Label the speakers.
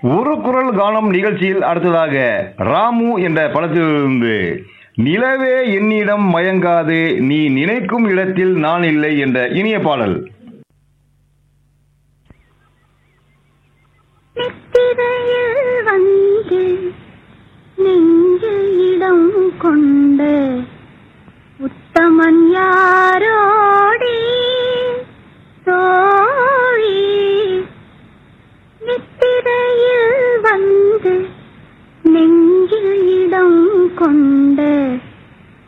Speaker 1: ஒரு குரல் கானம் நிகழ்ச்சியில் அடுத்ததாக ராமு என்ற படத்திலிருந்து நிலவே என்னிடம் மயங்காது நீ நினைக்கும் இடத்தில் நான் இல்லை என்ற இனிய பாடல்
Speaker 2: நித்திரையில் வந்து நெஞ்சில் இடம் கொண்டு உத்தமன் யாரோடி தோழி நித்திரையில் வந்து நெஞ்சில் இடம் கொண்டு